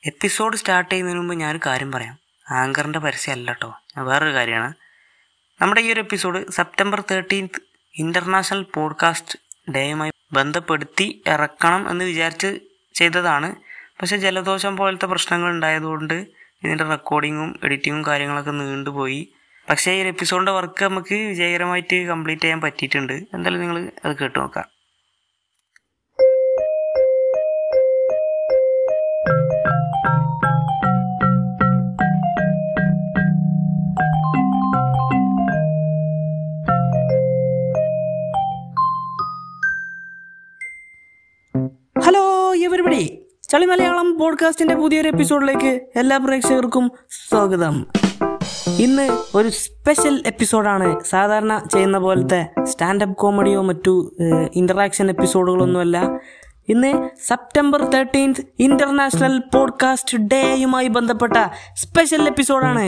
episode start ചെയ്യുന്നതിന് മുമ്പ് ഞാനൊരു കാര്യം പറയാം ആങ്കറിൻ്റെ പരസ്യമല്ല കേട്ടോ ഞാൻ വേറൊരു കാര്യമാണ് നമ്മുടെ ഈ ഒരു episode September thirteenth international podcast ഡേയുമായി ബന്ധപ്പെടുത്തി ഇറക്കണം എന്ന് വിചാരിച്ച് ചെയ്തതാണ് പക്ഷേ ജലദോഷം പോലത്തെ പ്രശ്നങ്ങൾ ഉണ്ടായതുകൊണ്ട് ഇതിൻ്റെ റെക്കോർഡിങ്ങും എഡിറ്റിങ്ങും കാര്യങ്ങളൊക്കെ നീണ്ടുപോയി പക്ഷേ ഈ ഒരു എപ്പിസോഡിൻ്റെ വർക്ക് നമുക്ക് വിജയകരമായിട്ട് കംപ്ലീറ്റ് ചെയ്യാൻ പറ്റിയിട്ടുണ്ട് എന്തായാലും നിങ്ങൾ അത് കേട്ട് നോക്കാം ഹലോ എവരിബഡി ചളി മലയാളം പോഡ്കാസ്റ്റിന്റെ പുതിയൊരു എപ്പിസോഡിലേക്ക് എല്ലാ പ്രേക്ഷകർക്കും സ്വാഗതം ഇന്ന് ഒരു സ്പെഷ്യൽ എപ്പിസോഡാണ് സാധാരണ ചെയ്യുന്ന പോലത്തെ സ്റ്റാൻഡപ്പ് കോമഡിയോ മറ്റു ഇന്ററാക്ഷൻ എപ്പിസോഡുകളൊന്നുമല്ല ഇന്ന് സെപ്റ്റംബർ തേർട്ടീൻത്ത് ഇന്റർനാഷണൽ പോഡ്കാസ്റ്റ് ഡേയുമായി ബന്ധപ്പെട്ട സ്പെഷ്യൽ എപ്പിസോഡാണ്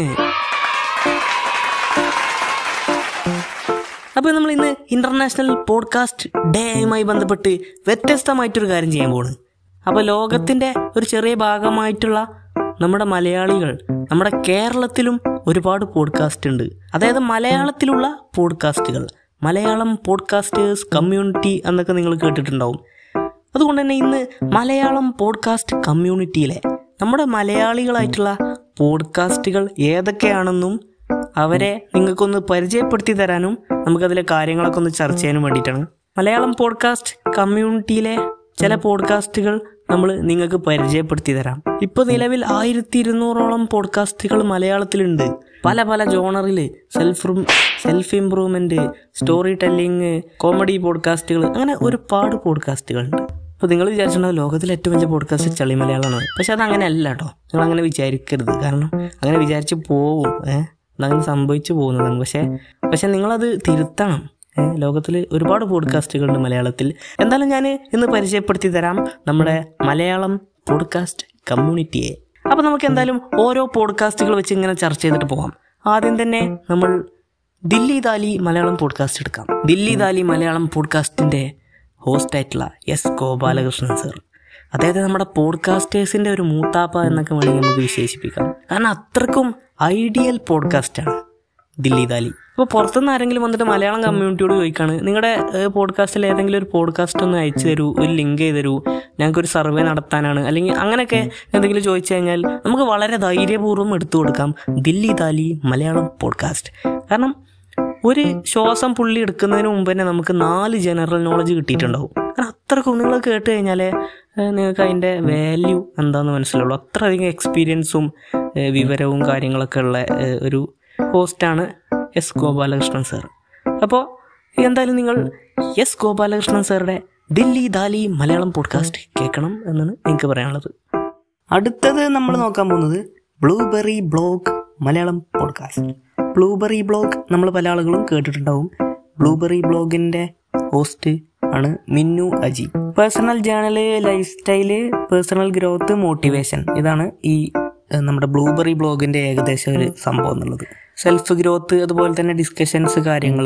അപ്പോൾ നമ്മൾ ഇന്ന് ഇന്റർനാഷണൽ പോഡ്കാസ്റ്റ് ഡേയുമായി ബന്ധപ്പെട്ട് വ്യത്യസ്തമായിട്ടൊരു കാര്യം ചെയ്യാൻ പോണ് അപ്പോൾ ലോകത്തിൻ്റെ ഒരു ചെറിയ ഭാഗമായിട്ടുള്ള നമ്മുടെ മലയാളികൾ നമ്മുടെ കേരളത്തിലും ഒരുപാട് പോഡ്കാസ്റ്റ് ഉണ്ട് അതായത് മലയാളത്തിലുള്ള പോഡ്കാസ്റ്റുകൾ മലയാളം പോഡ്കാസ്റ്റേഴ്സ് കമ്മ്യൂണിറ്റി എന്നൊക്കെ നിങ്ങൾ കേട്ടിട്ടുണ്ടാവും അതുകൊണ്ട് തന്നെ ഇന്ന് മലയാളം പോഡ്കാസ്റ്റ് കമ്മ്യൂണിറ്റിയിലെ നമ്മുടെ മലയാളികളായിട്ടുള്ള പോഡ്കാസ്റ്റുകൾ ഏതൊക്കെയാണെന്നും അവരെ നിങ്ങൾക്കൊന്ന് പരിചയപ്പെടുത്തി തരാനും നമുക്കതിലെ കാര്യങ്ങളൊക്കെ ഒന്ന് ചർച്ച ചെയ്യാനും വേണ്ടിയിട്ടാണ് മലയാളം പോഡ്കാസ്റ്റ് കമ്മ്യൂണിറ്റിയിലെ ചില പോഡ്കാസ്റ്റുകൾ നമ്മൾ നിങ്ങൾക്ക് പരിചയപ്പെടുത്തി തരാം ഇപ്പോൾ നിലവിൽ ആയിരത്തി ഇരുന്നൂറോളം പോഡ്കാസ്റ്റുകൾ മലയാളത്തിലുണ്ട് പല പല ജോണറിൽ self self improvement story telling comedy പോഡ്കാസ്റ്റുകൾ അങ്ങനെ ഒരുപാട് പോഡ്കാസ്റ്റുകളുണ്ട് അപ്പോൾ നിങ്ങൾ വിചാരിച്ചിട്ടുണ്ടാവും ലോകത്തിലെ ഏറ്റവും വലിയ പോഡ്കാസ്റ്റ് ചളി മലയാളമാണ് പക്ഷെ അത് അങ്ങനെ അല്ല കേട്ടോ നിങ്ങൾ അങ്ങനെ വിചാരിക്കരുത് കാരണം അങ്ങനെ വിചാരിച്ച് പോവും ഏഹ് അതങ്ങനെ സംഭവിച്ചു പോകുന്നതാണ് പക്ഷേ പക്ഷെ നിങ്ങളത് തിരുത്തണം ലോകത്തിൽ ഒരുപാട് പോഡ്കാസ്റ്റുകളുണ്ട് മലയാളത്തിൽ എന്തായാലും ഞാൻ ഇന്ന് പരിചയപ്പെടുത്തി തരാം നമ്മുടെ മലയാളം പോഡ്കാസ്റ്റ് കമ്മ്യൂണിറ്റിയെ അപ്പോൾ നമുക്ക് എന്തായാലും ഓരോ പോഡ്കാസ്റ്റുകൾ വെച്ച് ഇങ്ങനെ ചർച്ച ചെയ്തിട്ട് പോകാം ആദ്യം തന്നെ നമ്മൾ ദില്ലി ദാലി മലയാളം പോഡ്കാസ്റ്റ് എടുക്കാം ദില്ലി ദാലി മലയാളം പോഡ്കാസ്റ്റിൻ്റെ ഹോസ്റ്റായിട്ടുള്ള എസ് ഗോപാലകൃഷ്ണൻ സർ അതായത് നമ്മുടെ പോഡ്കാസ്റ്റേഴ്സിൻ്റെ ഒരു മൂത്താപ്പ എന്നൊക്കെ വേണമെങ്കിൽ നമുക്ക് വിശേഷിപ്പിക്കാം കാരണം അത്രക്കും ഐഡിയൽ പോഡ്കാസ്റ്റാണ് ദില്ലി ദാലി ഇപ്പോൾ പുറത്തുനിന്ന് ആരെങ്കിലും വന്നിട്ട് മലയാളം കമ്മ്യൂണിറ്റിയോട് ചോദിക്കുകയാണ് നിങ്ങളുടെ പോഡ്കാസ്റ്റിൽ ഏതെങ്കിലും ഒരു പോഡ്കാസ്റ്റ് ഒന്ന് അയച്ചു തരൂ ഒരു ലിങ്ക് ചെയ്ത് തരൂ ഞങ്ങൾക്കൊരു സർവേ നടത്താനാണ് അല്ലെങ്കിൽ അങ്ങനെയൊക്കെ എന്തെങ്കിലും ചോദിച്ചു കഴിഞ്ഞാൽ നമുക്ക് വളരെ ധൈര്യപൂർവ്വം എടുത്തു കൊടുക്കാം ദില്ലി ദാലി മലയാളം പോഡ്കാസ്റ്റ് കാരണം ഒരു ശ്വാസം പുള്ളി എടുക്കുന്നതിന് മുമ്പ് തന്നെ നമുക്ക് നാല് ജനറൽ നോളജ് കിട്ടിയിട്ടുണ്ടാവും കാരണം അത്രക്കും നിങ്ങൾ കേട്ട് കഴിഞ്ഞാൽ നിങ്ങൾക്ക് അതിൻ്റെ വാല്യൂ എന്താണെന്ന് മനസ്സിലുള്ളൂ അത്രയധികം എക്സ്പീരിയൻസും വിവരവും കാര്യങ്ങളൊക്കെ ഉള്ള ഒരു ഹോസ്റ്റാണ് എസ് ഗോപാലകൃഷ്ണൻ സാർ അപ്പോൾ എന്തായാലും നിങ്ങൾ എസ് ഗോപാലകൃഷ്ണൻ സാറുടെ ദില്ലി ദാലി മലയാളം പോഡ്കാസ്റ്റ് കേൾക്കണം എന്നാണ് എനിക്ക് പറയാനുള്ളത് അടുത്തത് നമ്മൾ നോക്കാൻ പോകുന്നത് blueberry blog Malayalam podcast blueberry blog നമ്മൾ പല ആളുകളും കേട്ടിട്ടുണ്ടാവും ബ്ലൂബെറി ബ്ലോഗിൻ്റെ ഹോസ്റ്റ് ആണ് Minnu Aji personal journal lifestyle personal growth motivation ഇതാണ് ഈ നമ്മുടെ ബ്ലൂബെറി ബ്ലോഗിൻ്റെ ഏകദേശം ഒരു സംഭവം എന്നുള്ളത് സെൽഫ് ഗ്രോത്ത് അതുപോലെ തന്നെ ഡിസ്കഷൻസ് കാര്യങ്ങൾ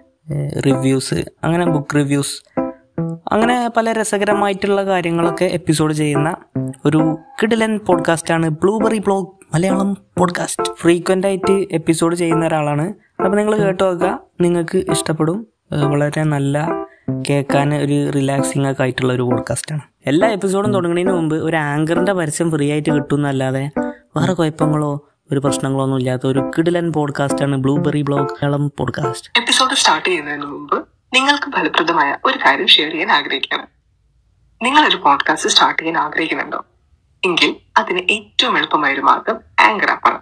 റിവ്യൂസ് അങ്ങനെ ബുക്ക് റിവ്യൂസ് അങ്ങനെ പല രസകരമായിട്ടുള്ള കാര്യങ്ങളൊക്കെ എപ്പിസോഡ് ചെയ്യുന്ന ഒരു കിഡിലൻ പോഡ്കാസ്റ്റാണ് blueberry blog Malayalam podcast frequent ആയിട്ട് എപ്പിസോഡ് ചെയ്യുന്ന ഒരാളാണ് അപ്പോൾ നിങ്ങൾ കേട്ടു നോക്കുക നിങ്ങൾക്ക് ഇഷ്ടപ്പെടും വളരെ നല്ല കേൾക്കാൻ ഒരു റിലാക്സിങ് ഒക്കെ ആയിട്ടുള്ള ഒരു പോഡ്കാസ്റ്റാണ് എല്ലാ എപ്പിസോഡും തുടങ്ങുന്നതിന് മുമ്പ് ഒരു ആങ്കറിൻ്റെ പരസ്യം ഫ്രീ ആയിട്ട് കിട്ടും എന്നല്ലാതെ വേറെ കുഴപ്പങ്ങളോ ഒരു പ്രശ്നങ്ങളോ ഒന്നും ഇല്ലാത്ത ഒരു കിഡിലൻ പോഡ്കാസ്റ്റാണ് blueberry blog Malayalam podcast episode start ചെയ്യുന്നതിന് മുമ്പ് നിങ്ങൾക്ക് ഫലപ്രദമായ ഒരു കാര്യം ഷെയർ ചെയ്യാൻ ആഗ്രഹിക്കുകയാണ് നിങ്ങൾ ഒരു പോഡ്കാസ്റ്റ് സ്റ്റാർട്ട് ചെയ്യാൻ ആഗ്രഹിക്കുന്നുണ്ടോ എങ്കിൽ അതിന് ഏറ്റവും എളുപ്പമായ ഒരു മാർഗം ആങ്കർ ആപ്പാണ്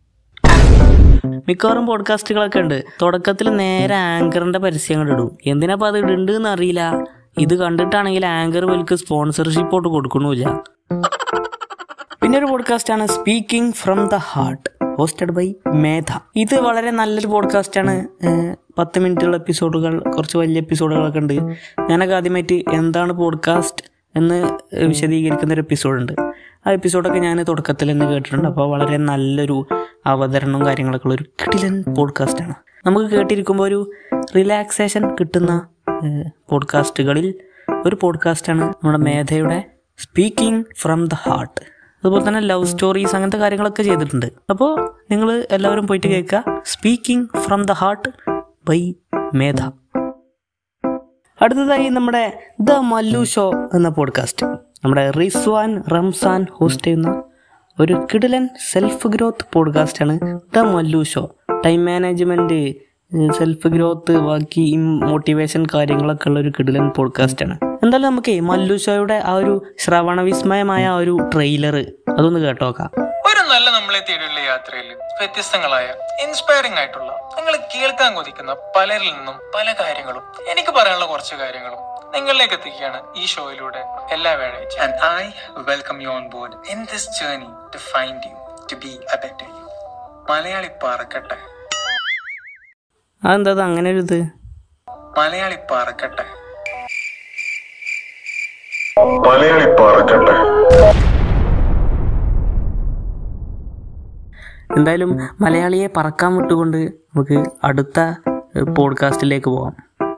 മിക്കവാറും പോഡ്കാസ്റ്റുകളൊക്കെ ഉണ്ട് തുടക്കത്തിൽ നേരെ ആങ്കറിന്റെ പരസ്യങ്ങൾ ഇടും എന്തിനാ അത് ഇടുണ്ടെന്ന് അറിയില്ല ഇത് കണ്ടിട്ടാണെങ്കിൽ ആങ്കർ വലിക്ക് സ്പോൺസർഷിപ്പോട്ട് കൊടുക്കണമില്ല പിന്നെ ഒരു പോഡ്കാസ്റ്റ് ആണ് speaking from the heart hosted by Medha ഇത് വളരെ നല്ലൊരു പോഡ്കാസ്റ്റാണ് പത്ത് മിനിറ്റുള്ള എപ്പിസോഡുകൾ കുറച്ച് വലിയ എപ്പിസോഡുകളൊക്കെ ഉണ്ട് ഞാനൊക്കെ ആദ്യമായിട്ട് എന്താണ് പോഡ്കാസ്റ്റ് എന്ന് വിശദീകരിക്കുന്ന ഒരു എപ്പിസോഡുണ്ട് ആ എപ്പിസോഡൊക്കെ ഞാൻ തുടക്കത്തിൽ തന്നെ കേട്ടിട്ടുണ്ട് അപ്പോൾ വളരെ നല്ലൊരു അവതരണവും കാര്യങ്ങളൊക്കെ ഉള്ള ഒരു കിടിലൻ പോഡ്കാസ്റ്റാണ് നമുക്ക് കേട്ടിരിക്കുമ്പോൾ ഒരു റിലാക്സേഷൻ കിട്ടുന്ന പോഡ്കാസ്റ്റുകളിൽ ഒരു പോഡ്കാസ്റ്റാണ് നമ്മുടെ മേധയുടെ സ്പീക്കിംഗ് ഫ്രം ദ ഹാർട്ട് അതുപോലെ തന്നെ ലവ് സ്റ്റോറീസ് അങ്ങനത്തെ കാര്യങ്ങളൊക്കെ ചെയ്തിട്ടുണ്ട് അപ്പോൾ നിങ്ങൾ എല്ലാവരും പോയിട്ട് കേൾക്കുക speaking from the heart by Medha അടുത്തതായി നമ്മുടെ ദ മല്ലു ഷോ എന്ന പോഡ്കാസ്റ്റ് നമ്മുടെ റിസ്വാൻ റംസാൻ ഹോസ്റ്റ് ചെയ്യുന്ന ഒരു കിടിലൻ സെൽഫ് ഗ്രോത്ത് പോഡ്കാസ്റ്റാണ് the Mallu show time management self growth ബാക്കി മോട്ടിവേഷൻ കാര്യങ്ങളൊക്കെ ഉള്ള ഒരു കിടിലൻ പോഡ്കാസ്റ്റാണ് എന്തായാലും നമുക്ക് മല്ലു ഷോയുടെ ആ ഒരു ശ്രവണവിസ്മയമായ ആ ഒരു ട്രെയിലർ അതൊന്ന് കേട്ടോക്കാം ഒരു നല്ല നമ്മളെ തേടിയുള്ള യാത്രയിൽ വ്യത്യസ്തങ്ങളായ ഇൻസ്പയറിംഗ് ആയിട്ടുള്ള നിങ്ങൾ കേൾക്കാൻ കൊതിക്കുന്ന പലരിൽ നിന്നും പല കാര്യങ്ങളും എനിക്ക് പറയാനുള്ള കുറച്ച് കാര്യങ്ങളും നിങ്ങളിലേക്ക് എത്തിക്കുകയാണ് ഈ ഷോയിലൂടെ എല്ലാ വേളയും and I welcome you on board in this journey to find you to be a better you Malayali പറക്കട്ടെ അതെന്താ അത് അങ്ങനെ ഒരു ഇത് മലയാളി പറക്കട്ടെ മലയാളി പറക്കട്ടെ എന്തായാലും മലയാളിയെ പറക്കാൻ വിട്ടുകൊണ്ട് നമുക്ക് അടുത്ത പോഡ്കാസ്റ്റിലേക്ക് പോവാം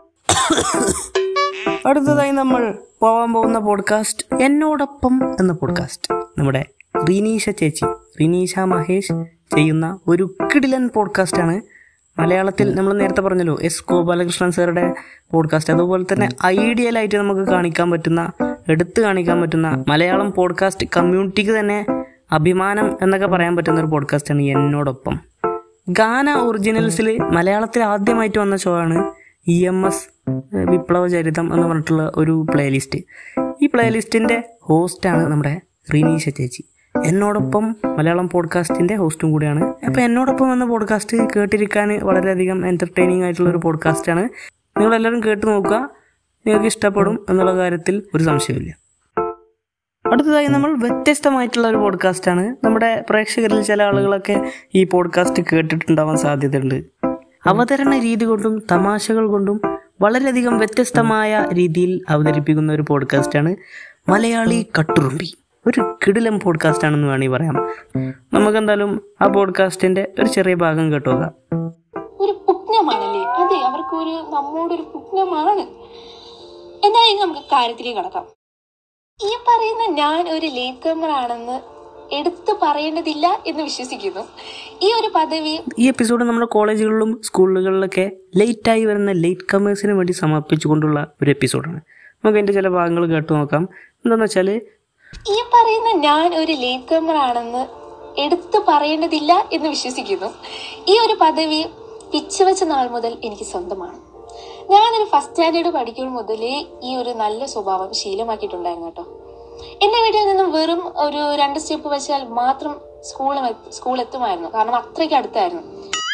അടുത്തതായി നമ്മൾ പോകാൻ പോകുന്ന പോഡ്കാസ്റ്റ് എന്നോടൊപ്പം എന്ന പോഡ്കാസ്റ്റ് നമ്മുടെ റിനീഷ ചേച്ചി റിനീഷ മഹേഷ് ചെയ്യുന്ന ഒരു കിടിലൻ പോഡ്കാസ്റ്റാണ് മലയാളത്തിൽ നമ്മൾ നേരത്തെ പറഞ്ഞല്ലോ എസ് ഗോപാലകൃഷ്ണൻ സാറുടെ പോഡ്കാസ്റ്റ് അതുപോലെ തന്നെ ഐഡിയലായിട്ട് നമുക്ക് കാണിക്കാൻ പറ്റുന്ന എടുത്തു കാണിക്കാൻ പറ്റുന്ന മലയാളം പോഡ്കാസ്റ്റ് കമ്മ്യൂണിറ്റിക്ക് തന്നെ അഭിമാനം എന്നൊക്കെ പറയാൻ പറ്റുന്ന ഒരു പോഡ്കാസ്റ്റാണ് എന്നോടൊപ്പം ഗാന ഒറിജിനൽസിൽ മലയാളത്തിൽ ആദ്യമായിട്ട് വന്ന ഷോ ആണ് ഇ എം എസ് വിപ്ലവ ചരിതം എന്ന് പറഞ്ഞിട്ടുള്ള ഒരു പ്ലേലിസ്റ്റ് ഈ പ്ലേലിസ്റ്റിൻ്റെ ഹോസ്റ്റാണ് നമ്മുടെ റിനീഷ ചേച്ചി എന്നോടൊപ്പം മലയാളം പോഡ്കാസ്റ്റിൻ്റെ ഹോസ്റ്റും കൂടിയാണ് അപ്പോൾ എന്നോടൊപ്പം എന്ന പോഡ്കാസ്റ്റ് കേട്ടിരിക്കാൻ വളരെയധികം എൻ്റർടൈനിങ് ആയിട്ടുള്ള ഒരു പോഡ്കാസ്റ്റാണ് നിങ്ങളെല്ലാവരും കേട്ട് നോക്കുക നിങ്ങൾക്ക് ഇഷ്ടപ്പെടും എന്നുള്ള കാര്യത്തിൽ ഒരു സംശയമില്ല അടുത്തതായി നമ്മൾ വ്യത്യസ്തമായിട്ടുള്ള ഒരു പോഡ്കാസ്റ്റാണ് നമ്മുടെ പ്രേക്ഷകരിൽ ചില ആളുകളൊക്കെ ഈ പോഡ്കാസ്റ്റ് കേട്ടിട്ടുണ്ടാവാൻ സാധ്യതയുണ്ട് അവതരണ രീതി കൊണ്ടും തമാശകൾ കൊണ്ടും വളരെയധികം വ്യത്യസ്തമായ രീതിയിൽ അവതരിപ്പിക്കുന്ന ഒരു പോഡ്കാസ്റ്റാണ് മലയാളി കട്ടുറുമ്പി ഒരു കിടിലം പോഡ്കാസ്റ്റ് ആണെന്ന് വേണമെങ്കിൽ പറയാം നമുക്കെന്തായാലും ആ പോഡ്കാസ്റ്റിന്റെ ഒരു ചെറിയ ഭാഗം കേട്ടുപോകാം ഒരു പുഗ്നമാണല്ലേ അതെ അവർക്ക് ഒരു നമ്മോടൊരു പുഗ്നമാണ് എന്തായാലും നമുക്ക് കാര്യത്തിലേക്ക് കടക്കാം ഈ പറയുന്ന ഞാൻ ഒരു ലേറ്റ് കമർ ആണെന്ന് എടുത്തു പറയേണ്ടതില്ല എന്ന് വിശ്വസിക്കുന്നു ഈ ഒരു പദവി ഈ എപ്പിസോഡ് നമ്മുടെ കോളേജുകളിലും സ്കൂളുകളിലൊക്കെ ലേറ്റായി വരുന്ന ലേറ്റ് കമേഴ്സിന് വേണ്ടി സമർപ്പിച്ചുകൊണ്ടുള്ള ഒരു എപ്പിസോഡാണ് നമുക്ക് അതിൻ്റെ ചില ഭാഗങ്ങൾ കേട്ടു നോക്കാം എന്താണെന്ന് വെച്ചാൽ ഈ പറയുന്ന ഞാൻ ഒരു ലേറ്റ് കമർ ആണെന്ന് എടുത്തു പറയേണ്ടതില്ല എന്ന് വിശ്വസിക്കുന്നു ഈ ഒരു പദവി പിച്ചു വെച്ച നാൾ മുതൽ എനിക്ക് സ്വന്തമാണ് ഞാനൊരു ഫസ്റ്റ് സ്റ്റാൻഡേർഡ് പഠിക്കുമ്പോൾ മുതലേ ഈ ഒരു നല്ല സ്വഭാവം ശീലമാക്കിയിട്ടുണ്ടായിരുന്നു കേട്ടോ എന്റെ വീട്ടിൽ നിന്നും വെറും ഒരു രണ്ട് സ്റ്റെപ്പ് വെച്ചാൽ മാത്രം സ്കൂൾ സ്കൂൾ എത്തുമായിരുന്നു കാരണം അത്രയ്ക്ക് അടുത്തായിരുന്നു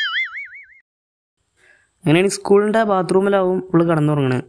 അങ്ങനെയാണ് സ്കൂളിൻ്റെ ബാത്റൂമിലാവും ഉള്ളു കടന്നുറങ്ങണത്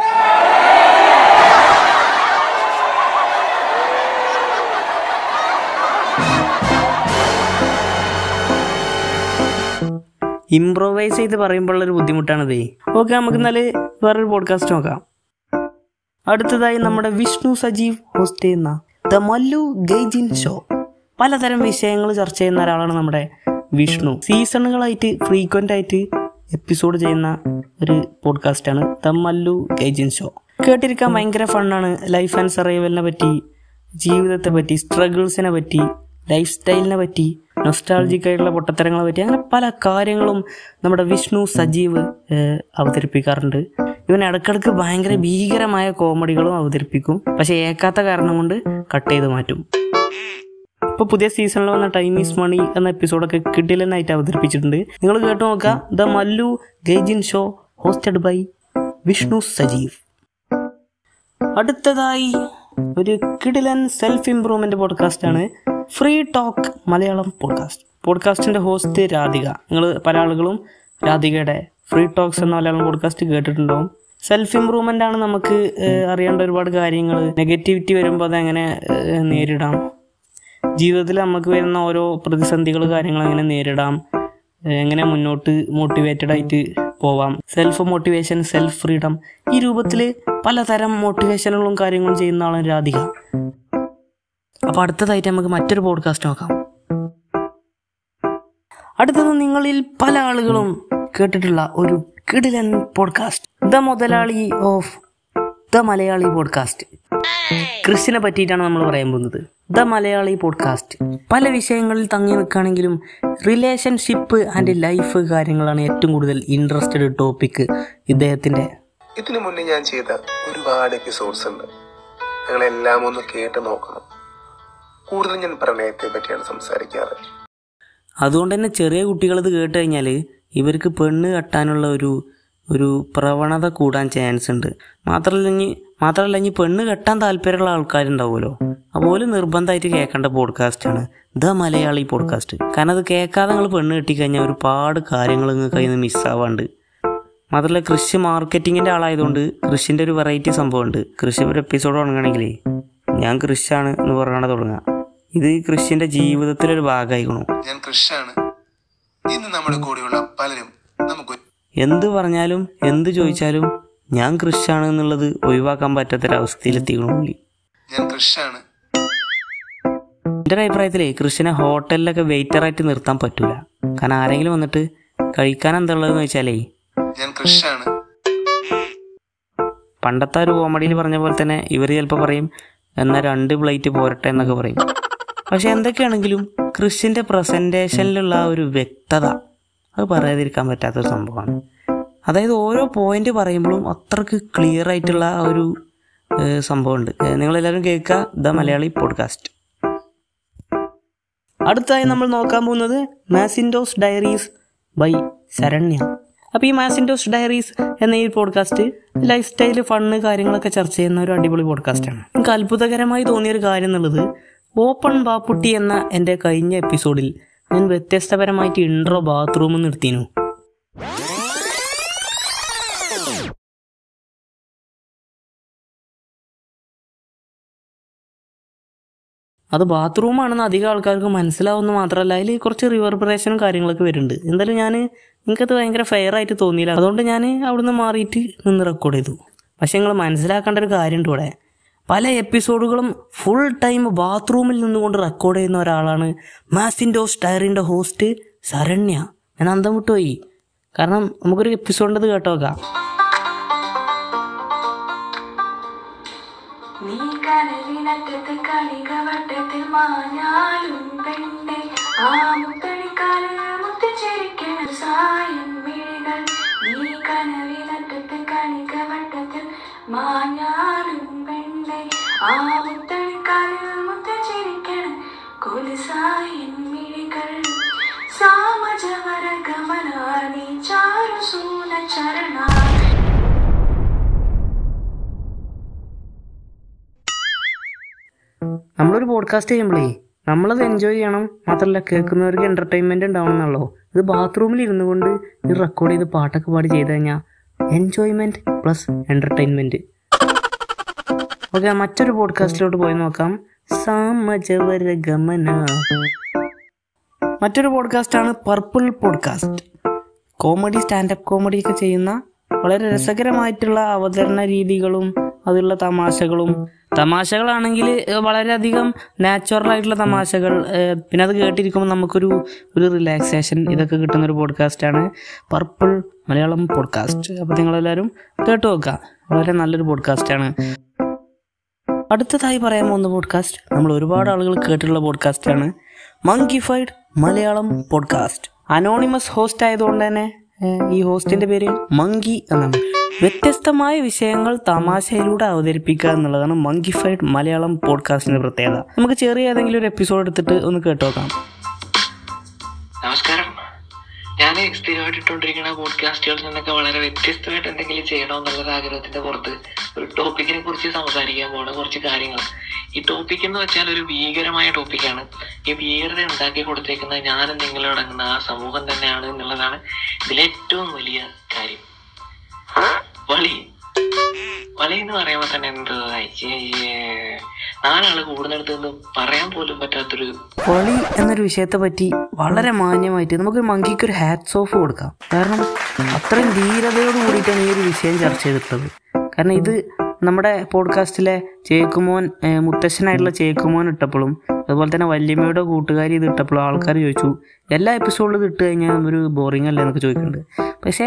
ഇംപ്രോവൈസ് ചെയ്ത് പറയുമ്പോഴുള്ളൊരു ബുദ്ധിമുട്ടാണതേ ഓക്കെ നമുക്ക് എന്നാൽ വേറൊരു പോഡ്കാസ്റ്റ് നോക്കാം അടുത്തതായി നമ്മുടെ വിഷ്ണു സജീവ് ഹോസ്റ്റ് ചെയ്യുന്ന ദ മല്ലു ഗെയ്ജിൻ ഷോ പലതരം വിഷയങ്ങൾ ചർച്ച ചെയ്യുന്ന ഒരാളാണ് നമ്മുടെ വിഷ്ണു സീസണുകളായിട്ട് ഫ്രീക്വൻ്റ് ആയിട്ട് എപ്പിസോഡ് ചെയ്യുന്ന ഒരു പോഡ്കാസ്റ്റാണ് ദ മല്ലു ഗെയ്ജിൻ ഷോ കേട്ടിരിക്കാൻ ഭയങ്കര ഫണ്ണാണ് ലൈഫ് ആൻഡ് സർവൈവലിനെ പറ്റി ജീവിതത്തെ പറ്റി സ്ട്രഗിൾസിനെ പറ്റി ലൈഫ് സ്റ്റൈലിനെ പറ്റി നൊസ്റ്റാൾജിക് ആയിട്ടുള്ള പൊട്ടത്തരങ്ങളെ പറ്റി അങ്ങനെ പല കാര്യങ്ങളും നമ്മുടെ വിഷ്ണു സജീവ് ഏഹ്, അവതരിപ്പിക്കാറുണ്ട് ഇവൻ ഇടക്കിടക്ക് ഭയങ്കര ഭീകരമായ കോമഡികളും അവതരിപ്പിക്കും പക്ഷെ ഏക്കാത്ത കാരണം കൊണ്ട് കട്ട് ചെയ്ത് മാറ്റും ഇപ്പോൾ പുതിയ സീസണിൽ വന്ന ടൈം ഈസ് മണി എന്ന എപ്പിസോഡൊക്കെ കിഡിലനായിട്ട് അവതരിപ്പിച്ചിട്ടുണ്ട് നിങ്ങൾ കേട്ടു നോക്കുക the Mallu gaijin show hosted by Vishnu Sajeev അടുത്തതായി ഒരു കിടിലൻ സെൽഫ് ഇംപ്രൂവ്മെന്റ് പോഡ്കാസ്റ്റ് ആണ് ഫ്രീ ടോക്ക് മലയാളം പോഡ്കാസ്റ്റ് പോഡ്കാസ്റ്റിന്റെ ഹോസ്റ്റ് രാധിക നിങ്ങൾ പല ആളുകളും രാധികയുടെ ഫ്രീ ടോക്സ് എന്ന മലയാളം പോഡ്കാസ്റ്റ് കേട്ടിട്ടുണ്ടാവും സെൽഫ് ഇംപ്രൂവ്മെന്റ് ആണ് നമുക്ക് ഏഹ്, അറിയേണ്ട ഒരുപാട് കാര്യങ്ങൾ നെഗറ്റിവിറ്റി വരുമ്പോൾ അതെങ്ങനെ ഏഹ്, നേരിടാം ജീവിതത്തിൽ നമുക്ക് വരുന്ന ഓരോ പ്രതിസന്ധികൾ കാര്യങ്ങൾ എങ്ങനെ നേരിടാം ഏഹ് എങ്ങനെ മുന്നോട്ട് മോട്ടിവേറ്റഡ് ആയിട്ട് പോവാം സെൽഫ് മോട്ടിവേഷൻ സെൽഫ് ഫ്രീഡം ഈ രൂപത്തിൽ പലതരം മോട്ടിവേഷനുകളും കാര്യങ്ങളും ചെയ്യുന്ന ആളാണ് രാധിക അപ്പോൾ അടുത്തതായിട്ട് നമുക്ക് മറ്റൊരു പോഡ്കാസ്റ്റ് നോക്കാം അടുത്തത് നിങ്ങളിൽ പല ആളുകളും കേട്ടിട്ടുള്ള ഒരു കിടിലൻ podcast the Muthalali of the Malayali podcast കൃഷിനെ പറ്റിയിട്ടാണ് നമ്മൾ പറയാൻ പോകുന്നത് ദ മലയാളി പോഡ്കാസ്റ്റ് പല വിഷയങ്ങളിൽ തങ്ങി നിൽക്കുകയാണെങ്കിലും റിലേഷൻഷിപ്പ് ആൻഡ് ലൈഫ് കാര്യങ്ങളാണ് ഏറ്റവും കൂടുതൽ ഇൻട്രസ്റ്റഡ് ടോപ്പിക്ക് ഇദ്ദേഹത്തിൻ്റെ ഇതിനു മുന്നേ ഞാൻ ചെയ്ത ഒരുപാട് എപ്പിസോഡ്സ് ഉണ്ട് നിങ്ങളെല്ലാം ഒന്ന് കേട്ട് നോക്കണം കൂടുതൽ ഞാൻ പ്രണയത്തെ പറ്റിയാണ് സംസാരിക്കാറ് അതുകൊണ്ട് തന്നെ ചെറിയ കുട്ടികൾ ഇത് കേട്ട് കഴിഞ്ഞാൽ ഇവർക്ക് പെണ്ണ് കെട്ടാനുള്ള ഒരു ഒരു പ്രവണത കൂടാൻ ചാൻസ് ഉണ്ട് മാത്രമല്ല ഇനി മാത്രമല്ല ഇനി പെണ്ണ് കെട്ടാൻ താല്പര്യമുള്ള ആൾക്കാരുണ്ടാവുമല്ലോ അതുപോലെ നിർബന്ധമായിട്ട് കേൾക്കേണ്ട പോഡ്കാസ്റ്റാണ് ദ മലയാളി പോഡ്കാസ്റ്റ് കാരണം അത് കേൾക്കാതെ നിങ്ങൾ പെണ്ണ് കെട്ടിക്കഴിഞ്ഞാൽ ഒരുപാട് കാര്യങ്ങൾ നിങ്ങൾക്ക് അതിൽ നിന്ന് മിസ്സാവാണ്ട് മാത്രമല്ല കൃഷി മാർക്കറ്റിങ്ങിൻ്റെ ആളായതുകൊണ്ട് കൃഷിൻ്റെ ഒരു വെറൈറ്റി സംഭവമുണ്ട് കൃഷി ഒരു എപ്പിസോഡ് തുടങ്ങുകയാണെങ്കിലേ ഞാൻ കൃഷിയാണ് എന്ന് പറഞ്ഞാണ് തുടങ്ങുക ഇത് കൃഷിൻ്റെ ജീവിതത്തിലൊരു ഭാഗമായിക്കണു ഞാൻ കൃഷാണ് ഇന്ന് നമ്മുടെ കൂടെയുള്ള പലരും നമുക്ക് എന്ത് പറഞ്ഞാലും എന്ത് ചോദിച്ചാലും ഞാൻ കൃഷിയാണ് എന്നുള്ളത് ഒഴിവാക്കാൻ പറ്റാത്തൊരവസ്ഥയിലെത്തിക്കണു പുള്ളി ഞാൻ കൃഷാണ് എൻ്റെ ഒരു അഭിപ്രായത്തിലേ കൃഷിനെ ഹോട്ടലിലൊക്കെ വെയിറ്ററായിട്ട് നിർത്താൻ പറ്റൂല കാരണം ആരെങ്കിലും വന്നിട്ട് കഴിക്കാൻ എന്താ ഉള്ളതെന്ന് വെച്ചാലേ ഞാൻ കൃഷാണ് പണ്ടത്തെ ഒരു കോമഡിയിൽ പറഞ്ഞ പോലെ തന്നെ ഇവർ ചിലപ്പോൾ പറയും എന്നാൽ രണ്ട് പ്ലേറ്റ് പോരട്ടെ എന്നൊക്കെ പറയും പക്ഷെ എന്തൊക്കെയാണെങ്കിലും കൃഷിൻ്റെ പ്രസൻറ്റേഷനിലുള്ള ആ ഒരു വ്യക്തത അത് പറയാതിരിക്കാൻ പറ്റാത്തൊരു സംഭവമാണ് അതായത് ഓരോ പോയിന്റ് പറയുമ്പോഴും അത്രക്ക് ക്ലിയർ ആയിട്ടുള്ള ആ ഒരു ഏഹ്, സംഭവമുണ്ട് ഏഹ്, നിങ്ങളെല്ലാവരും കേൾക്കുക ദ മലയാളി പോഡ്കാസ്റ്റ് അടുത്തായി നമ്മൾ നോക്കാൻ പോകുന്നത് മാസിൻഡോസ് ഡയറീസ് ബൈ ശരണ്യ അപ്പോൾ ഈ മാസിൻഡോസ് ഡയറീസ് എന്ന ഈ പോഡ്കാസ്റ്റ് ലൈഫ് സ്റ്റൈൽ ഫണ്ണ് കാര്യങ്ങളൊക്കെ ചർച്ച ചെയ്യുന്ന ഒരു അടിപൊളി പോഡ്കാസ്റ്റാണ് എനിക്ക് അത്ഭുതകരമായി തോന്നിയൊരു കാര്യം എന്നുള്ളത് ഓപ്പൺ ബാപ്പുട്ടി എന്ന എൻ്റെ കഴിഞ്ഞ എപ്പിസോഡിൽ ഞാൻ വ്യത്യസ്തപരമായിട്ട് ഇൻട്രോ ബാത്റൂമിൽ നിർത്തിനു അത് ബാത്റൂമാണെന്ന് അധികം ആൾക്കാർക്ക് മനസ്സിലാവുന്ന മാത്രമല്ല അതിൽ കുറച്ച് റിവർബറേഷനും കാര്യങ്ങളൊക്കെ വരുന്നുണ്ട് എന്തായാലും ഞാൻ എനിക്കത് ഭയങ്കര ഫെയർ ആയിട്ട് തോന്നിയില്ല അതുകൊണ്ട് ഞാൻ അവിടുന്ന് മാറിയിട്ട് നിന്ന് റെക്കോർഡ് ചെയ്തു പക്ഷെ നിങ്ങൾ മനസ്സിലാക്കേണ്ട ഒരു കാര്യമുണ്ട് ഇവിടെ പല എപ്പിസോഡുകളും ഫുൾ ടൈം ബാത്റൂമിൽ നിന്നുകൊണ്ട് റെക്കോർഡ് ചെയ്യുന്ന ഒരാളാണ് മാസിൻഡോസ് ഡയറിൻ്റെ ഹോസ്റ്റ് ശരണ്യ ഞാൻ അന്തം വിട്ടുപോയി കാരണം നമുക്കൊരു എപ്പിസോഡിൻ്റെ കേട്ടോ നോക്കാം നീ കനവിനറ്റത്ത് കണികവട്ടത്തിൽ മാഞ്ഞാലും പെണ്ണെ ആ മുത്തണിക്കാലിൽ മുത്തിച്ചിരിക്കണ സായൻ മിഴികൾ നീ കനവിനറ്റത്ത് കണികവട്ടത്തിൽ മാഞ്ഞാലും പെണ്ണെ ആ മുത്തണിക്കാലിൽ മുത്തിച്ചിരിക്കണ കൊലുസായൻ മിഴികൾ സാമജവര ഗമനാനി ചാരു സൂന ചരണ നമ്മളൊരു പോഡ്കാസ്റ്റ് ചെയ്യുമ്പോഴേ നമ്മളത് എൻജോയ് ചെയ്യണം മാത്രമല്ല കേൾക്കുന്നവർക്ക് എൻ്റർടൈൻമെൻറ്റ് ഉണ്ടാവണം എന്നുള്ളൂ ഇത് ബാത്റൂമിൽ ഇരുന്നു കൊണ്ട് ഇത് റെക്കോർഡ് ചെയ്ത് പാട്ടൊക്കെ പാടി ചെയ്ത് കഴിഞ്ഞാൽ എൻജോയ്മെൻറ്റ് പ്ലസ് എൻ്റർടൈൻമെൻറ്റ് ഓക്കെ മറ്റൊരു പോഡ്കാസ്റ്റിലോട്ട് പോയി നോക്കാം സാമജവര ഗമന മറ്റൊരു പോഡ്കാസ്റ്റാണ് purple podcast comedy standup comedy ഒക്കെ ചെയ്യുന്ന വളരെ രസകരമായിട്ടുള്ള അവതരണ രീതികളും അതിലുള്ള തമാശകളും തമാശകളാണെങ്കിൽ ഏഹ്, വളരെയധികം നാച്ചുറൽ ആയിട്ടുള്ള തമാശകൾ ഏഹ്, പിന്നെ അത് കേട്ടിരിക്കുമ്പോൾ നമുക്കൊരു ഒരു റിലാക്സേഷൻ ഇതൊക്കെ കിട്ടുന്ന ഒരു പോഡ്കാസ്റ്റാണ് പർപ്പിൾ മലയാളം പോഡ്കാസ്റ്റ് അപ്പോൾ നിങ്ങളെല്ലാവരും കേട്ട് നോക്കുക വളരെ നല്ലൊരു പോഡ്കാസ്റ്റാണ് അടുത്തതായി പറയാൻ പോകുന്ന പോഡ്കാസ്റ്റ് നമ്മൾ ഒരുപാട് ആളുകൾ കേട്ടിട്ടുള്ള പോഡ്കാസ്റ്റാണ് monkeyfied Malayalam podcast anonymous host ആയതുകൊണ്ട് തന്നെ ഏഹ്, ഈ ഹോസ്റ്റിന്റെ പേര് മങ്കി എന്നാണ് വ്യത്യസ്തമായ വിഷയങ്ങൾ തമാശയിലൂടെ അവതരിപ്പിക്കുക എന്നുള്ളതാണ് മങ്കിഫൈഡ് മലയാളം പോഡ്കാസ്റ്റിന്റെ പ്രത്യേകത നമുക്ക് ചെറിയ ഏതെങ്കിലും ഒരു എപ്പിസോഡ് എടുത്തിട്ട് ഒന്ന് കേട്ടോക്കാം നമസ്കാരം ഞാൻ സ്ഥിരമായിട്ട് ഇട്ടുകൊണ്ടിരിക്കുന്ന പോഡ്കാസ്റ്റുകളിൽ നിന്നൊക്കെ വളരെ വ്യത്യസ്തമായിട്ട് എന്തെങ്കിലും ചെയ്യണമെന്നുള്ള ആഗ്രഹത്തിന്റെ പുറത്ത് ഒരു ടോപ്പിക്കിനെ കുറിച്ച് സംസാരിക്കാൻ പോണ കുറച്ച് കാര്യങ്ങൾ ഈ ടോപ്പിക് എന്ന് വെച്ചാൽ ഒരു ഭീകരമായ ടോപ്പിക്കാണ് ഈ ഭീകരത ഉണ്ടാക്കി കൊടുത്തേക്കുന്ന ഞാനും നിങ്ങളും അടങ്ങുന്ന ആ സമൂഹം തന്നെയാണ് എന്നുള്ളതാണ് ഇതിലേറ്റവും വലിയ കാര്യം വളി വളി എന്ന് പറയുമ്പോൾ തന്നെ എന്ത് അയ്യേ, നാലാള് കൂടുന്നിടത്ത് നിന്ന് പറയാൻ പോലും പറ്റാത്തൊരു പൊളി എന്നൊരു വിഷയത്തെ പറ്റി വളരെ മാന്യമായിട്ട് നമുക്ക് മങ്കിക്ക് ഒരു ഹാറ്റ്സ് ഓഫ് കൊടുക്കാം കാരണം അത്രയും ധീരതയോട് കൂടിയിട്ടാണ് ഈ ഒരു വിഷയം ചർച്ച ചെയ്തിട്ടുള്ളത് കാരണം ഇത് നമ്മുടെ പോഡ്കാസ്റ്റിലെ ചേക്കുമോൻ ഏഹ്, മുത്തശ്ശനായിട്ടുള്ള ചേക്കുമോൻ ഇട്ടപ്പോഴും അതുപോലെ തന്നെ വല്യമ്മയുടെ കൂട്ടുകാരി ഇത് ഇട്ടപ്പോഴും ആൾക്കാർ ചോദിച്ചു എല്ലാ എപ്പിസോഡിലും ഇത് ഇട്ട് കഴിഞ്ഞാൽ ഒരു ബോറിംഗ് അല്ലേ എന്നൊക്കെ ചോദിക്കുന്നുണ്ട് പക്ഷേ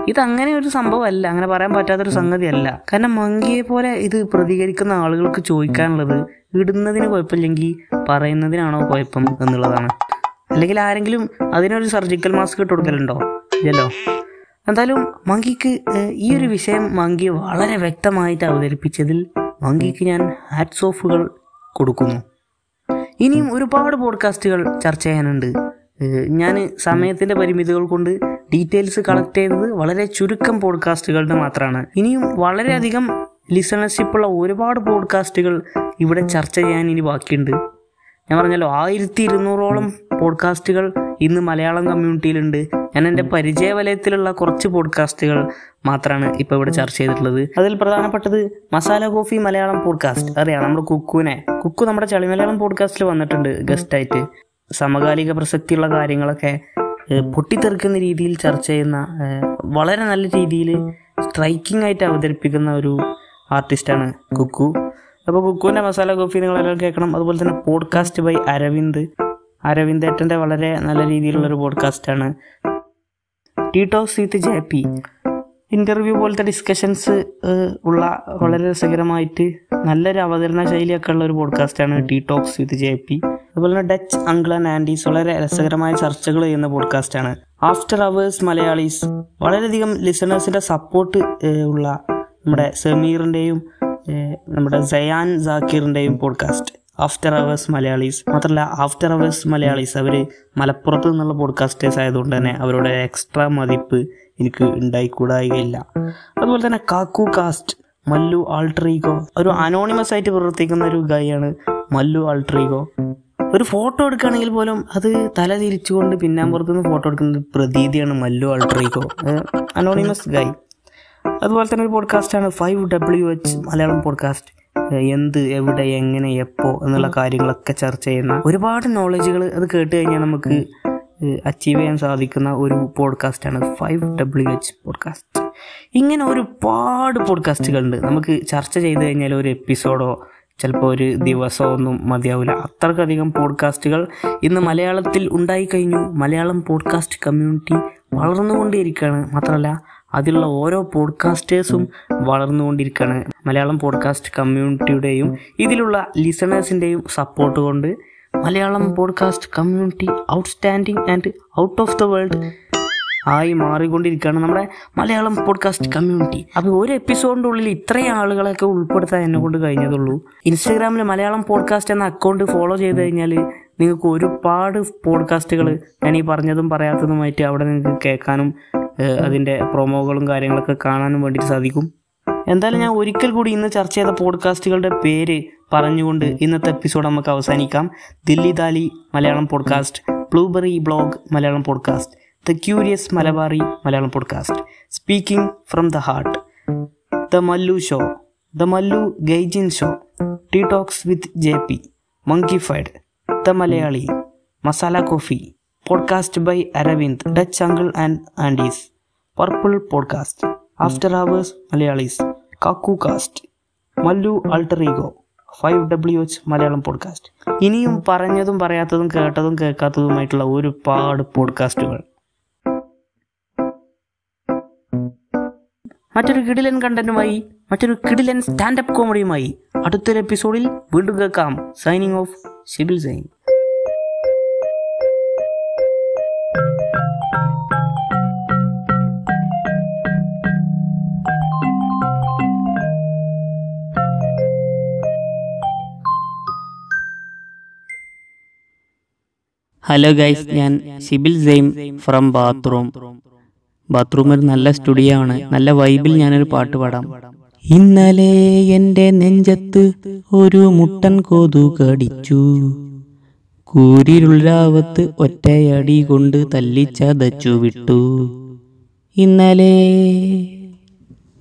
ഇതങ്ങനെ ഒരു സംഭവമല്ല അങ്ങനെ പറയാൻ പറ്റാത്തൊരു സംഗതിയല്ല കാരണം മങ്കിയെ പോലെ ഇത് പ്രതികരിക്കുന്ന ആളുകൾക്ക് ചോദിക്കാനുള്ളത് ഇടുന്നതിന് കുഴപ്പമില്ലെങ്കിൽ പറയുന്നതിനാണോ കുഴപ്പം എന്നുള്ളതാണ് അല്ലെങ്കിൽ ആരെങ്കിലും അതിനൊരു സർജിക്കൽ മാസ്ക് ഇട്ട് കൊടുക്കലുണ്ടോ ഇല്ലല്ലോ എന്തായാലും മങ്കിക്ക് ഏഹ്, ഈ ഒരു വിഷയം മങ്കി വളരെ വ്യക്തമായിട്ട് അവതരിപ്പിച്ചതിൽ മങ്കിക്ക് ഞാൻ ഹാറ്റ്സ് ഓഫുകൾ കൊടുക്കുന്നു ഇനിയും ഒരുപാട് പോഡ്കാസ്റ്റുകൾ ചർച്ച ചെയ്യാനുണ്ട് ഞാൻ സമയത്തിൻ്റെ പരിമിതികൾ കൊണ്ട് ഡീറ്റെയിൽസ് കളക്ട് ചെയ്തത് വളരെ ചുരുക്കം പോഡ്കാസ്റ്റുകളുടെ മാത്രമാണ് ഇനിയും വളരെയധികം ലിസണർഷിപ്പ് ഉള്ള ഒരുപാട് പോഡ്കാസ്റ്റുകൾ ഇവിടെ ചർച്ച ചെയ്യാൻ ഇനി ബാക്കിയുണ്ട് ഞാൻ പറഞ്ഞല്ലോ ആയിരത്തി ഇരുന്നൂറോളം പോഡ്കാസ്റ്റുകൾ ഇന്ന് മലയാളം കമ്മ്യൂണിറ്റിയിലുണ്ട് ഞാൻ എൻ്റെ പരിചയ വലയത്തിലുള്ള കുറച്ച് പോഡ്കാസ്റ്റുകൾ മാത്രമാണ് ഇപ്പോൾ ഇവിടെ ചർച്ച ചെയ്തിട്ടുള്ളത് അതിൽ പ്രധാനപ്പെട്ടത് മസാല കോഫി മലയാളം പോഡ്കാസ്റ്റ് അറിയാം നമ്മുടെ കുക്കുവിനെ കുക്കു നമ്മുടെ ചളി മലയാളം പോഡ്കാസ്റ്റിൽ വന്നിട്ടുണ്ട് ഗസ്റ്റായിട്ട് സമകാലിക പ്രസക്തിയുള്ള കാര്യങ്ങളൊക്കെ ഏഹ്, പൊട്ടിത്തെറിക്കുന്ന രീതിയിൽ ചർച്ച ചെയ്യുന്ന ഏഹ്, വളരെ നല്ല രീതിയിൽ സ്ട്രൈക്കിംഗ് ആയിട്ട് അവതരിപ്പിക്കുന്ന ഒരു ആർട്ടിസ്റ്റാണ് കുക്കു അപ്പോൾ കുക്കുവിൻ്റെ മസാല കോഫി നിങ്ങളെല്ലാം കേൾക്കണം അതുപോലെ തന്നെ പോഡ്കാസ്റ്റ് ബൈ അരവിന്ദ് അരവിന്ദേട്ടൻ്റെ വളരെ നല്ല രീതിയിലുള്ളൊരു പോഡ്കാസ്റ്റാണ് tea talks with J P interview പോലത്തെ ഡിസ്കഷൻസ് ഉള്ള വളരെ രസകരമായിട്ട് നല്ലൊരു അവതരണ ശൈലിയൊക്കെ ഉള്ള ഒരു പോഡ്കാസ്റ്റാണ് tea talks with J P അതുപോലെ തന്നെ ഡച്ച് അങ്കിൾ ആൻഡ് ആൻഡീസ് വളരെ രസകരമായ ചർച്ചകൾ ചെയ്യുന്ന പോഡ്കാസ്റ്റാണ് ആഫ്റ്റർ അവേഴ്സ് മലയാളീസ് വളരെയധികം ലിസണേഴ്സിൻ്റെ സപ്പോർട്ട് ഉള്ള നമ്മുടെ സമീറിൻ്റെയും നമ്മുടെ സയാൻ ജാക്കിറിൻ്റെയും പോഡ്കാസ്റ്റ് ആഫ്റ്റർ അവേഴ്സ് മലയാളീസ് മാത്രമല്ല ആഫ്റ്റർ അവേഴ്സ് മലയാളീസ് അവർ മലപ്പുറത്ത് നിന്നുള്ള പോഡ്കാസ്റ്റേഴ്സ് ആയതുകൊണ്ട് തന്നെ അവരുടെ എക്സ്ട്രാ മതിപ്പ് എനിക്ക് ഉണ്ടായിക്കൂടായികയില്ല അതുപോലെ തന്നെ കാക്കു കാസ്റ്റ് മല്ലു ആൾട്രീഗോ ഒരു അനോണിമസ് ആയിട്ട് പ്രവർത്തിക്കുന്ന ഒരു ഗായാണ് മല്ലു ആൾട്രീഗോ ഒരു ഫോട്ടോ എടുക്കുകയാണെങ്കിൽ പോലും അത് തല തിരിച്ചുകൊണ്ട് പിന്നാമ്പുറത്തുനിന്ന് ഫോട്ടോ എടുക്കുന്ന ഒരു പ്രതീതിയാണ് മല്ലു ആൾട്രീഗോ അനോണിമസ് ഗായ് അതുപോലെ തന്നെ ഒരു പോഡ്കാസ്റ്റാണ് five W H Malayalam podcast എന്ത് എവിടെ എങ്ങനെ എപ്പോ എന്നുള്ള കാര്യങ്ങളൊക്കെ ചർച്ച ചെയ്യുന്ന ഒരുപാട് നോളജുകൾ അത് കേട്ട് കഴിഞ്ഞാൽ നമുക്ക് അച്ചീവ് ചെയ്യാൻ സാധിക്കുന്ന ഒരു പോഡ്കാസ്റ്റാണ് ഫൈവ് ഡബ്ല്യു എച്ച് പോഡ്കാസ്റ്റ് ഇങ്ങനെ ഒരുപാട് പോഡ്കാസ്റ്റുകളുണ്ട് നമുക്ക് ചർച്ച ചെയ്ത് കഴിഞ്ഞാൽ ഒരു എപ്പിസോഡോ ചിലപ്പോൾ ഒരു ദിവസമോ ഒന്നും മതിയാവില്ല അത്രക്കധികം പോഡ്കാസ്റ്റുകൾ ഇന്ന് മലയാളത്തിൽ ഉണ്ടായിക്കഴിഞ്ഞു മലയാളം പോഡ്കാസ്റ്റ് കമ്മ്യൂണിറ്റി വളർന്നുകൊണ്ടേയിരിക്കുകയാണ് മാത്രമല്ല അതിലുള്ള ഓരോ പോഡ്കാസ്റ്റേഴ്സും വളർന്നുകൊണ്ടിരിക്കുകയാണ് മലയാളം പോഡ്കാസ്റ്റ് കമ്മ്യൂണിറ്റിയുടെയും ഇതിലുള്ള ലിസണേഴ്സിൻ്റെയും സപ്പോർട്ട് കൊണ്ട് Malayalam podcast community outstanding and out of the world ആയി മാറിക്കൊണ്ടിരിക്കുകയാണ് നമ്മുടെ മലയാളം പോഡ്കാസ്റ്റ് കമ്മ്യൂണിറ്റി അപ്പോൾ ഒരു എപ്പിസോഡിൻ്റെ ഉള്ളിൽ ഇത്രയും ആളുകളെയൊക്കെ ഉൾപ്പെടുത്താൻ എന്നെ കൊണ്ട് കഴിഞ്ഞതുള്ളൂ ഇൻസ്റ്റാഗ്രാമിൽ മലയാളം പോഡ്കാസ്റ്റ് എന്ന അക്കൗണ്ട് ഫോളോ ചെയ്ത് കഴിഞ്ഞാൽ നിങ്ങൾക്ക് ഒരുപാട് പോഡ്കാസ്റ്റുകൾ ഞാൻ ഈ പറഞ്ഞതും പറയാത്തതുമായിട്ട് അവിടെ നിങ്ങൾക്ക് കേൾക്കാനും അതിൻ്റെ പ്രൊമോകളും കാര്യങ്ങളൊക്കെ കാണാനും വേണ്ടിയിട്ട് സാധിക്കും എന്തായാലും ഞാൻ ഒരിക്കൽ കൂടി ഇന്ന് ചർച്ച ചെയ്ത പോഡ്കാസ്റ്റുകളുടെ പേര് പറഞ്ഞുകൊണ്ട് ഇന്നത്തെ എപ്പിസോഡ് നമുക്ക് അവസാനിക്കാം Dilli Dali Malayalam podcast blueberry blog Malayalam podcast the curious Malabari Malayalam podcast speaking from the heart the Mallu show the Mallu gaijin show tea talks with J P monkeyfied the Malayali masala coffee podcast by Aravind Dutch uncle and Andy's purple podcast after hours Malayalees Kakku cast Mallu alter ego five W H Malayalam podcast ഇനിയും പറഞ്ഞതും പറയാത്തതും കേട്ടതും കേൾക്കാത്തതുമായിട്ടുള്ള ഒരുപാട് പോഡ്കാസ്റ്റുകൾ മറ്റൊരു കിടിലൻ കണ്ടന്റുമായി മറ്റൊരു കിടിലൻ standup കോമഡിയുമായി അടുത്തൊരു എപ്പിസോഡിൽ വീണ്ടും കേൾക്കാം signing off Shibil Sain hello guys ഞാൻ Sibil same from bathroom bathroom ഒരു നല്ല സ്റ്റുഡിയോ ആണ് നല്ല വൈബിൽ ഞാനൊരു പാട്ട് പാടാം ഇന്നലെ എൻ്റെ നെഞ്ചത്ത് ഒരു മുട്ടൻ കൊതു കടിച്ചു കൂരിരുളാവത്ത് ഒറ്റയടി കൊണ്ട് തല്ലിച്ചതച്ചു വിട്ടു ഇന്നലെ